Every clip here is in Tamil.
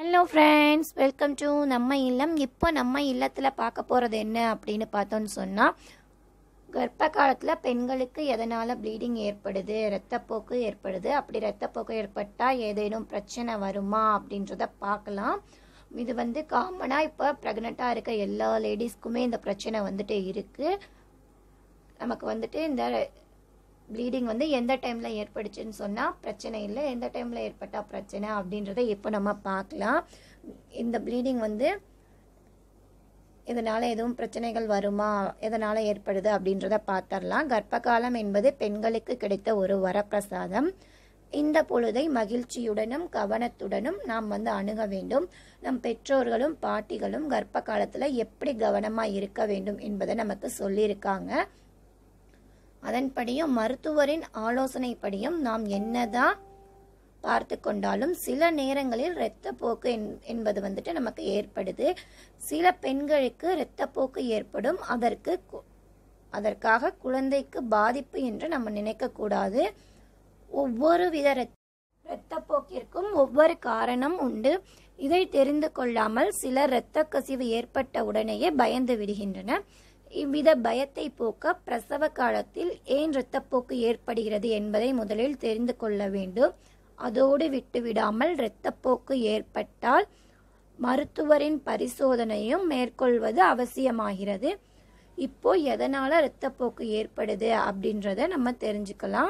ஹலோ ஃப்ரெண்ட்ஸ் வெல்கம் டு நம்ம இல்லம் இப்போ நம்ம இல்லத்தில் பார்க்க போகிறது என்ன அப்படின்னு பார்த்தோன்னு சொன்னால் கர்ப்ப காலத்தில் பெண்களுக்கு எதனால் ப்ளீடிங் ஏற்படுது இரத்தப்போக்கு ஏற்படுது அப்படி இரத்தப்போக்கு ஏற்பட்டால் ஏதேனும் பிரச்சனை வருமா அப்படின்றத பார்க்கலாம் இது வந்து காமனாக இப்போ ப்ரெக்னெண்ட்டாக இருக்க எல்லா லேடிஸ்க்குமே இந்த பிரச்சனை வந்துட்டு இருக்குது நமக்கு வந்துட்டு இந்த ப்ளீடிங் வந்து எந்த டைமில் ஏற்படுச்சுன்னு சொன்னால் பிரச்சனை இல்லை எந்த டைமில் ஏற்பட்டால் பிரச்சனை அப்படின்றத இப்போ நம்ம பார்க்கலாம் இந்த ப்ளீடிங் வந்து இதனால் எதுவும் பிரச்சனைகள் வருமா எதனால் ஏற்படுது அப்படின்றத பார்த்துடலாம் கர்ப்பகாலம் என்பது பெண்களுக்கு கிடைத்த ஒரு வரப்பிரசாதம் இந்த பொழுதை மகிழ்ச்சியுடனும் கவனத்துடனும் நாம் வந்து அணுக வேண்டும் நம் பெற்றோர்களும் பாட்டிகளும் கர்ப்ப காலத்தில் எப்படி கவனமாக இருக்க வேண்டும் என்பதை நமக்கு சொல்லியிருக்காங்க அதன்படியும் மருத்துவரின் ஆலோசனைப்படியும் நாம் என்னதான் பார்த்து கொண்டாலும் சில நேரங்களில் இரத்தப்போக்கு என்பது வந்துட்டு நமக்கு ஏற்படுது சில பெண்களுக்கு இரத்தப்போக்கு ஏற்படும் அதற்கு அதற்காக குழந்தைக்கு பாதிப்பு என்று நம்ம நினைக்கக்கூடாது ஒவ்வொரு வித இரத்தப்போக்கிற்கும் ஒவ்வொரு காரணம் உண்டு இதை தெரிந்து கொள்ளாமல் சிலர் இரத்த கசிவு ஏற்பட்ட உடனேயே பயந்து விடுகின்றன இவ்வித பயத்தை போக்க பிரசவ காலத்தில் ஏன் இரத்தப்போக்கு ஏற்படுகிறது என்பதை முதலில் தெரிந்து கொள்ள வேண்டும் அதோடு விட்டுவிடாமல் இரத்தப்போக்கு ஏற்பட்டால் மருத்துவரின் பரிசோதனையும் மேற்கொள்வது அவசியமாகிறது இப்போ எதனால இரத்தப்போக்கு ஏற்படுது அப்படின்றத நம்ம தெரிஞ்சுக்கலாம்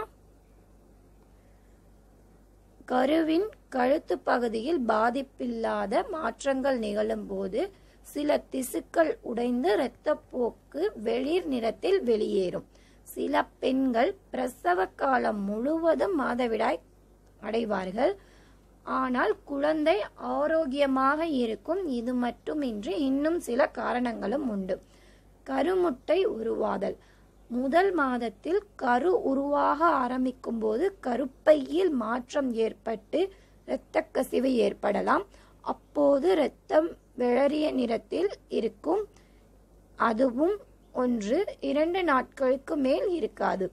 கருவின் கழுத்து பகுதியில் பாதிப்பில்லாத மாற்றங்கள் நிகழும் போது சில திசுக்கள் உடைந்து இரத்தப்போக்கு வெளிர் நிறத்தில் வெளியேறும் சில பெண்கள் பிரசவ காலம் முழுவதும் மாதவிடாய் அடைவார்கள் ஆனால் குழந்தை ஆரோக்கியமாக இருக்கும் இது மட்டுமின்றி இன்னும் சில காரணங்களும் உண்டு கருமுட்டை உருவாதல் முதல் மாதத்தில் கரு உருவாக ஆரம்பிக்கும் போது கருப்பையில் மாற்றம் ஏற்பட்டு இரத்த கசிவு ஏற்படலாம் அப்போது இரத்தம் வெளறிய நிறத்தில் இருக்கும் அதுவும் ஒன்று இரண்டு நாட்களுக்கு மேல் இருக்காது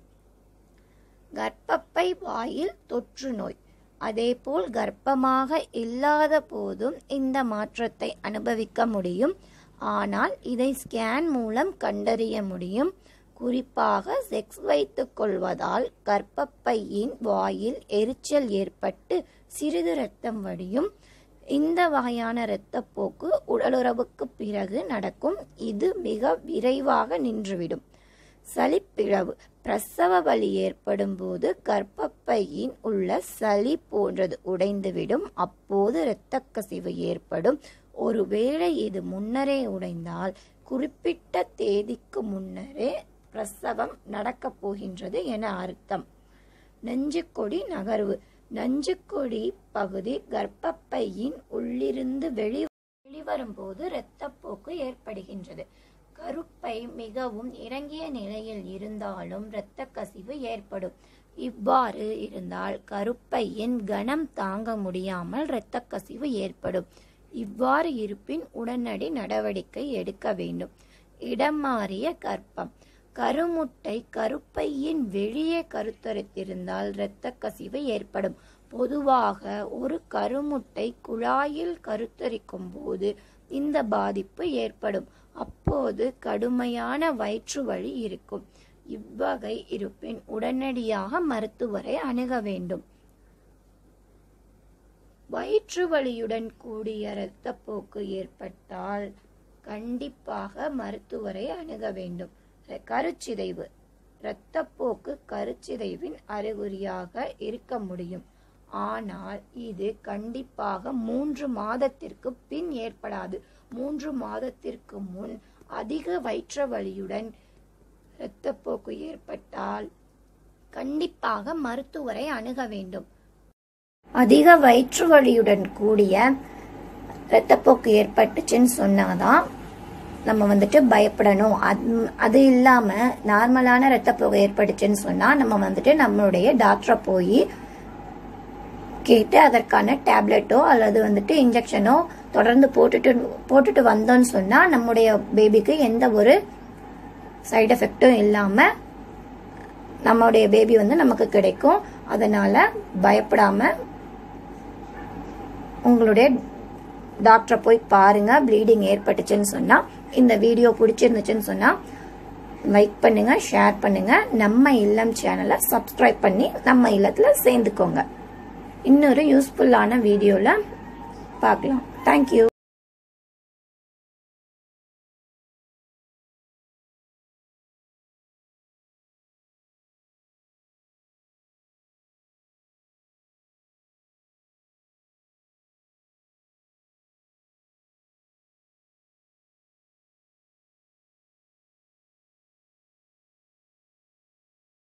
கர்ப்பப்பை வாயில் தொற்று நோய் அதேபோல் கர்ப்பமாக இல்லாத போதும் இந்த மாற்றத்தை அனுபவிக்க முடியும் ஆனால் இதை ஸ்கேன் மூலம் கண்டறிய முடியும் குறிப்பாக செக்ஸ் வைத்துக் கொள்வதால் கர்ப்பப்பையின் வாயில் எரிச்சல் ஏற்பட்டு சிறிது இரத்தம் வடியும் இந்த வகையான இரத்தப்போக்கு உடலுறவுக்கு பிறகு நடக்கும் இது மிக விரைவாக நின்றுவிடும் சளிப்பிழவு பிரசவ வலி ஏற்படும் போது கர்ப்பப்பையின் உள்ள சளி போன்றது உடைந்துவிடும் அப்போது இரத்த கசிவு ஏற்படும் ஒருவேளை இது முன்னரே உடைந்தால் குறிப்பிட்ட தேதிக்கு முன்னரே பிரசவம் நடக்கப் போகின்றது என அர்த்தம் நெஞ்சுக்கொடி நகர்வு நஞ்சுக்கொடி பகுதி கர்ப்பப்பையின் உள்ளிருந்து வெளி வெளிவரும்போது இரத்தப்போக்கு ஏற்படுகின்றது கருப்பை மிகவும் இறங்கிய நிலையில் இருந்தாலும் இரத்த கசிவு ஏற்படும் இவ்வாறு இருந்தால் கருப்பையின் கனம் தாங்க முடியாமல் இரத்த கசிவு ஏற்படும் இவ்வாறு இருப்பின் உடனடி நடவடிக்கை எடுக்க வேண்டும் இடம் மாறிய கர்ப்பம் கருமுட்டை கருப்பையின் வெளியே கருத்தரித்திருந்தால் இரத்த கசிவு ஏற்படும் பொதுவாக ஒரு கருமுட்டை குழாயில் கருத்தரிக்கும் போது இந்த பாதிப்பு ஏற்படும் அப்போது கடுமையான வயிற்று வலி இருக்கும் இவ்வகை இருப்பின் உடனடியாக மருத்துவரை அணுக வேண்டும் வயிற்று வலியுடன் கூடிய இரத்தப்போக்கு ஏற்பட்டால் கண்டிப்பாக மருத்துவரை அணுக வேண்டும் கருச்சிதைவு இரத்தப்போக்கு கருச்சிதைவின் அறிகுறியாக இருக்க முடியும் ஆனால் இது கண்டிப்பாக மூன்று மாதத்திற்கு பின் ஏற்படாது மூன்று மாதத்திற்கு முன் அதிக வயிற்ற வலியுடன் இரத்தப்போக்கு ஏற்பட்டால் கண்டிப்பாக மருத்துவரை அணுக வேண்டும் அதிக வயிற்று வலியுடன் கூடிய இரத்தப்போக்கு ஏற்பட்டுச்சுன்னு சொன்னாதான் நம்ம வந்துட்டு பயப்படணும் அது அது இல்லாமல் நார்மலான ரத்தப்போக்கு ஏற்பட்டுச்சுன்னு சொன்னால் நம்ம வந்துட்டு நம்மளுடைய டாக்டரை போய் கேட்டு அதற்கான டேப்லெட்டோ அல்லது வந்துட்டு இன்ஜெக்ஷனோ தொடர்ந்து போட்டுட்டு போட்டுட்டு வந்தோம்னு சொன்னால் நம்முடைய பேபிக்கு எந்த ஒரு சைடு எஃபெக்டும் இல்லாமல் நம்மளுடைய பேபி வந்து நமக்கு கிடைக்கும் அதனால் பயப்படாமல் உங்களுடைய டாக்டரை போய் பாருங்க ப்ளீடிங் ஏற்பட்டுச்சுன்னு சொன்னா இந்த வீடியோ பிடிச்சிருந்துச்சுன்னு சொன்னா லைக் பண்ணுங்க ஷேர் பண்ணுங்க நம்ம இல்லம் சேனலை சப்ஸ்கிரைப் பண்ணி நம்ம இல்லத்துல சேர்ந்துக்கோங்க இன்னொரு யூஸ்ஃபுல்லான வீடியோல பார்க்கலாம் தேங்க்யூ